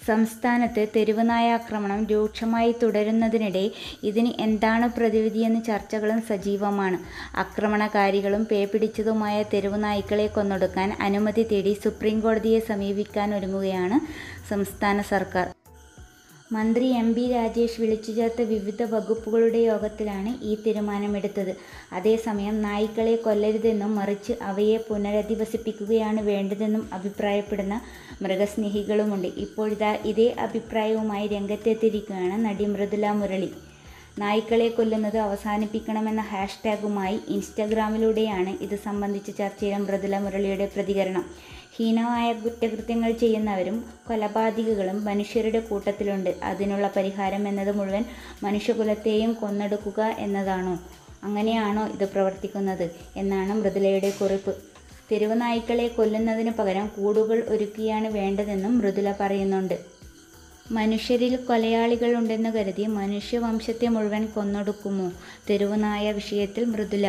സംസ്ഥാനത്ത് തെരുവുനായ ആക്രമണം രൂക്ഷമായി തുടരുന്നതിനിടെ ഇതിന് എന്താണ് പ്രതിവിധിയെന്ന് ചർച്ചകളും സജീവമാണ്. ആക്രമണകാരികളും പേപിടിച്ചതുമായ തെരുവുനായ്ക്കളെ കൊന്നൊടുക്കാൻ അനുമതി തേടി സുപ്രീംകോടതിയെ സമീപിക്കാനൊരുങ്ങുകയാണ് സംസ്ഥാന സർക്കാർ. മന്ത്രി എം. ബി. രാജേഷ് വിളിച്ചുചേർത്ത വിവിധ വകുപ്പുകളുടെ യോഗത്തിലാണ് ഈ തീരുമാനമെടുത്തത്. അതേസമയം നായ്ക്കളെ കൊല്ലരുതെന്നും മറിച്ച് അവയെ പുനരധിവസിപ്പിക്കുകയാണ് വേണ്ടതെന്നും അഭിപ്രായപ്പെടുന്ന മൃഗസ്നേഹികളുമുണ്ട്. ഇപ്പോഴിതാ ഇതേ അഭിപ്രായവുമായി രംഗത്തെത്തിയിരിക്കുകയാണ് നടി മൃദുല മുരളി. നായ്ക്കളെ കൊല്ലുന്നത് അവസാനിപ്പിക്കണമെന്ന ഹാഷ്ടാഗുമായി ഇൻസ്റ്റഗ്രാമിലൂടെയാണ് ഇത് സംബന്ധിച്ച ചർച്ചയിൽ മൃദുല മുരളിയുടെ പ്രതികരണം. ഹീനമായ കുറ്റകൃത്യങ്ങൾ ചെയ്യുന്നവരും കൊലപാതകികളും മനുഷ്യരുടെ കൂട്ടത്തിലുണ്ട്. അതിനുള്ള പരിഹാരം എന്നത് മുഴുവൻ മനുഷ്യകുലത്തെയും കൊന്നൊടുക്കുക എന്നതാണോ? അങ്ങനെയാണോ ഇത് പ്രവർത്തിക്കുന്നത് എന്നാണ് മൃദുലയുടെ കുറിപ്പ്. തെരുവുനായ്ക്കളെ കൊല്ലുന്നതിനു പകരം കൂടുകൾ ഒരുക്കുകയാണ് വേണ്ടതെന്നും മൃദുല പറയുന്നുണ്ട്. മനുഷ്യരിൽ കൊലയാളികളുണ്ടെന്നു കരുതി മനുഷ്യവംശത്തെ മുഴുവൻ കൊന്നൊടുക്കുമോ? തെരുവുനായ വിഷയത്തിൽ മൃദുല.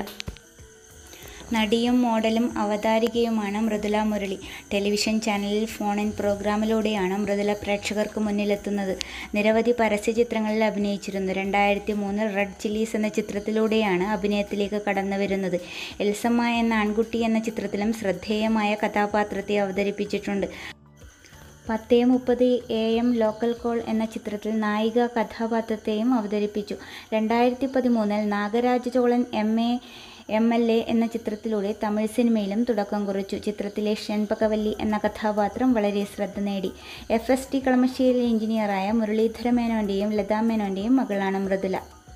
നടിയും മോഡലും അവതാരകയുമാണ് മൃദുല മുരളി. ടെലിവിഷൻ ചാനലിൽ ഫോൺ-ഇൻ പ്രോഗ്രാമിലൂടെയാണ് മൃദുല പ്രേക്ഷകർക്ക് മുന്നിലെത്തുന്നത്. നിരവധി പരസ്യചിത്രങ്ങളിൽ അഭിനയിച്ചിരുന്നു. രണ്ടായിരത്തിമൂന്നിൽ റെഡ് ചില്ലീസ് എന്ന ചിത്രത്തിലൂടെയാണ് അഭിനയത്തിലേക്ക് കടന്നുവരുന്നത്. എൽസമ്മ എന്ന ആൺകുട്ടി എന്ന ചിത്രത്തിലും ശ്രദ്ധേയമായ കഥാപാത്രത്തെ അവതരിപ്പിച്ചിട്ടുണ്ട്. പത്തേ മുപ്പത് എ. എം. ലോക്കൽ കോൾ എന്ന ചിത്രത്തിൽ നായികാ കഥാപാത്രത്തെയും അവതരിപ്പിച്ചു. രണ്ടായിരത്തിപതിമൂന്നിൽ നാഗരാജചോളൻ എം. എൽ. എ. എന്ന ചിത്രത്തിലൂടെ തമിഴ് സിനിമയിലും തുടക്കം കുറിച്ചു. ചിത്രത്തിലെ ഷൺപകവല്ലി എന്ന കഥാപാത്രം വളരെ ശ്രദ്ധ നേടി. എഫ്. എസ്. ടി. കളമശ്ശേരിയിൽ എൻജിനീയറായ മുരളീധരമേനോന്റെയും ലതാമേനോന്റെയും മകളാണ് മൃദുല.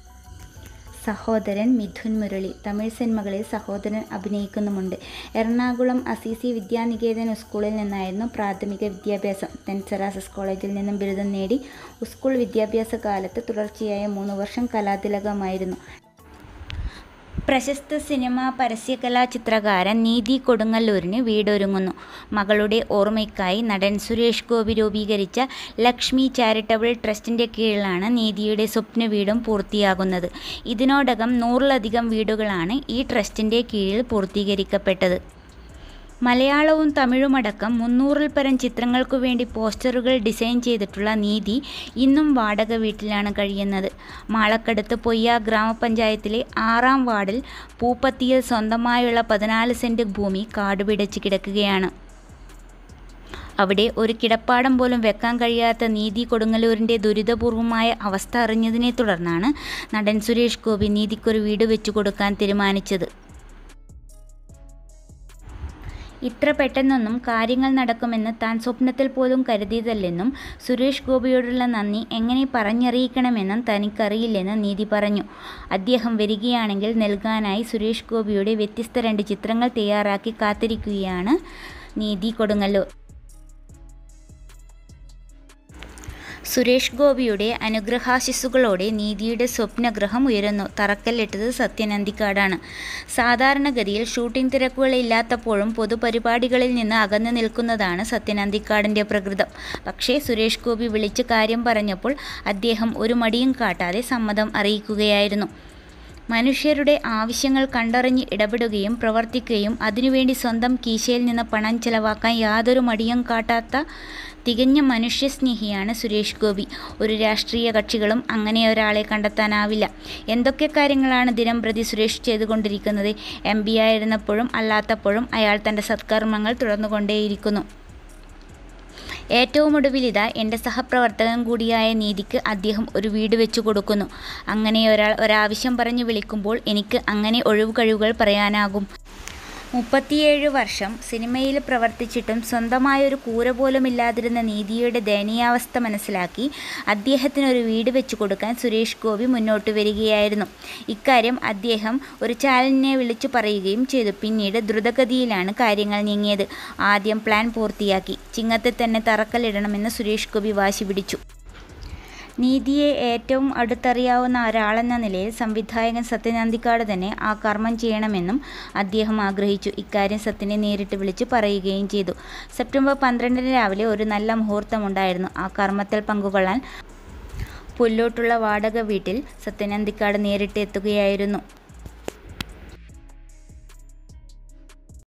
സഹോദരൻ മിഥുൻ മുരളി. തമിഴ് സിനിമകളിൽ സഹോദരൻ അഭിനയിക്കുന്നുമുണ്ട്. എറണാകുളം അസിസി വിദ്യാനികേതൻ സ്കൂളിൽ നിന്നായിരുന്നു പ്രാഥമിക വിദ്യാഭ്യാസം. സെന്റ് തെരേസാസ് കോളേജിൽ നിന്നും ബിരുദം നേടി. സ്കൂൾ വിദ്യാഭ്യാസകാലത്ത് തുടർച്ചയായ മൂന്നുവർഷം കലാതിലകമായിരുന്നു. പ്രശസ്ത സിനിമാ പരസ്യകലാ ചിത്രകാരൻ നീതി കൊടുങ്ങല്ലൂരിന് വീടൊരുങ്ങുന്നു. മകളുടെ ഓർമ്മയ്ക്കായി നടൻ സുരേഷ് ഗോപി രൂപീകരിച്ച ലക്ഷ്മി ചാരിറ്റബിൾ ട്രസ്റ്റിന്റെ കീഴിലാണ് നീതിയുടെ സ്വപ്നവീടും പൂർത്തിയാകുന്നത്. ഇതിനോടകം നൂറിലധികം വീടുകളാണ് ഈ ട്രസ്റ്റിന്റെ കീഴിൽ പൂർത്തീകരിക്കപ്പെട്ടത്. മലയാളവും തമിഴുമടക്കം മുന്നൂറിൽപ്പരം ചിത്രങ്ങൾക്കുവേണ്ടി പോസ്റ്ററുകൾ ഡിസൈൻ ചെയ്തിട്ടുള്ള നീതി ഇന്നും വാടക വീട്ടിലാണ് കഴിയുന്നത്. മാളക്കടുത്ത് പൊയ്യ ഗ്രാമപഞ്ചായത്തിലെ ആറാം വാർഡിൽ പൂപ്പത്തിയിൽ സ്വന്തമായുള്ള പതിനാല് സെന്റ് ഭൂമി കാടുപിടിച്ച് കിടക്കുകയാണ്. അവിടെ ഒരു കിടപ്പാടം പോലും വെക്കാൻ കഴിയാത്ത നീതി കൊടുങ്ങല്ലൂരിന്റെ ദുരിതപൂർവമായ അവസ്ഥ അറിഞ്ഞതിനെ തുടർന്നാണ് നടൻ സുരേഷ് ഗോപി നീതിക്കൊരു വീട് വെച്ചുകൊടുക്കാൻ തീരുമാനിച്ചത്. ഇത്ര പെട്ടെന്നൊന്നും കാര്യങ്ങൾ നടക്കുമെന്ന് താൻ സ്വപ്നത്തിൽ പോലും കരുതിയതല്ലെന്നും സുരേഷ് ഗോപിയോടുള്ള നന്ദി എങ്ങനെ പറഞ്ഞറിയിക്കണമെന്നും തനിക്കറിയില്ലെന്ന് നീതി പറഞ്ഞു. അദ്ദേഹം വരികയാണെങ്കിൽ നൽകാനായി സുരേഷ് ഗോപിയുടെ വ്യത്യസ്ത രണ്ട് ചിത്രങ്ങൾ തയ്യാറാക്കി കാത്തിരിക്കുകയാണ് നീതി കൊടുങ്ങല്ലൂർ. സുരേഷ് ഗോപിയുടെ അനുഗ്രഹാശിസ്സുകളോടെ നീതിയുടെ സ്വപ്നഗൃഹം ഉയരുന്നു. തറക്കല്ലിട്ടത് സത്യൻ അന്തിക്കാടാണ്. സാധാരണഗതിയിൽ ഷൂട്ടിംഗ് തിരക്കുകൾ ഇല്ലാത്തപ്പോഴും പൊതുപരിപാടികളിൽ നിന്ന് അകന്നു നിൽക്കുന്നതാണ് സത്യൻ അന്തിക്കാടിന്റെ പ്രകൃതം. പക്ഷേ സുരേഷ് ഗോപി വിളിച്ച് കാര്യം പറഞ്ഞപ്പോൾ അദ്ദേഹം ഒരു മടിയും കാട്ടാതെ സമ്മതം അറിയിക്കുകയായിരുന്നു. മനുഷ്യരുടെ ആവശ്യങ്ങൾ കണ്ടറിഞ്ഞ് ഇടപെടുകയും പ്രവർത്തിക്കുകയും അതിനുവേണ്ടി സ്വന്തം കീശയിൽ നിന്ന് പണം ചെലവാക്കാൻ യാതൊരു മടിയും കാട്ടാത്ത തികഞ്ഞ മനുഷ്യസ്നേഹിയാണ് സുരേഷ് ഗോപി. ഒരു രാഷ്ട്രീയ കക്ഷികളും അങ്ങനെയൊരാളെ കണ്ടെത്താനാവില്ല. എന്തൊക്കെ കാര്യങ്ങളാണ് ദിനംപ്രതി സുരേഷ് ചെയ്തുകൊണ്ടിരിക്കുന്നത്? എം. പിയായിരുന്നപ്പോഴും അല്ലാത്തപ്പോഴും അയാൾ തന്റെ സത്കർമ്മങ്ങൾ തുടർന്നുകൊണ്ടേയിരിക്കുന്നു. ഏറ്റവുമൊടുവിലിതാ എന്റെ സഹപ്രവർത്തകൻ കൂടിയായ നീതിക്ക് അദ്ദേഹം ഒരു വീട് വെച്ചുകൊടുക്കുന്നു. അങ്ങനെയൊരാൾ ഒരാവശ്യം പറഞ്ഞ് വിളിക്കുമ്പോൾ എനിക്ക് എങ്ങനെ ഒഴിവുകഴിവുകൾ പറയാനാകും? മുപ്പത്തിയേഴ് വർഷം സിനിമയിൽ പ്രവർത്തിച്ചിട്ടും സ്വന്തമായൊരു കൂര പോലുമില്ലാതിരുന്ന നീതിയുടെ ദയനീയാവസ്ഥ മനസ്സിലാക്കി അദ്ദേഹത്തിന് ഒരു വീട് വെച്ചുകൊടുക്കാൻ സുരേഷ് ഗോപി മുന്നോട്ടു വരികയായിരുന്നു. ഇക്കാര്യം അദ്ദേഹം ഒരു ചാനലിനെ വിളിച്ചു പറയുകയും ചെയ്തു. പിന്നീട് ദ്രുതഗതിയിലാണ് കാര്യങ്ങൾ നീങ്ങിയത്. ആദ്യം പ്ലാൻ പൂർത്തിയാക്കി. ചിങ്ങത്തിൽ തന്നെ തറക്കല്ലിടണമെന്ന് സുരേഷ് ഗോപി വാശി പിടിച്ചു. നീതിയെ ഏറ്റവും അടുത്തറിയാവുന്ന ഒരാളെന്ന നിലയിൽ സംവിധായകൻ സത്യൻ അന്തിക്കാട് തന്നെ ആ കർമ്മം ചെയ്യണമെന്നും അദ്ദേഹം ആഗ്രഹിച്ചു. ഇക്കാര്യം സത്യനെ നേരിട്ട് വിളിച്ച് പറയുകയും ചെയ്തു. സെപ്റ്റംബർ പന്ത്രണ്ടിന് രാവിലെ ഒരു നല്ല മുഹൂർത്തമുണ്ടായിരുന്നു. ആ കർമ്മത്തിൽ പങ്കുകൊള്ളാൻ പുല്ലോട്ടുള്ള വാടക വീട്ടിൽ സത്യൻ അന്തിക്കാട് നേരിട്ട് എത്തുകയായിരുന്നു.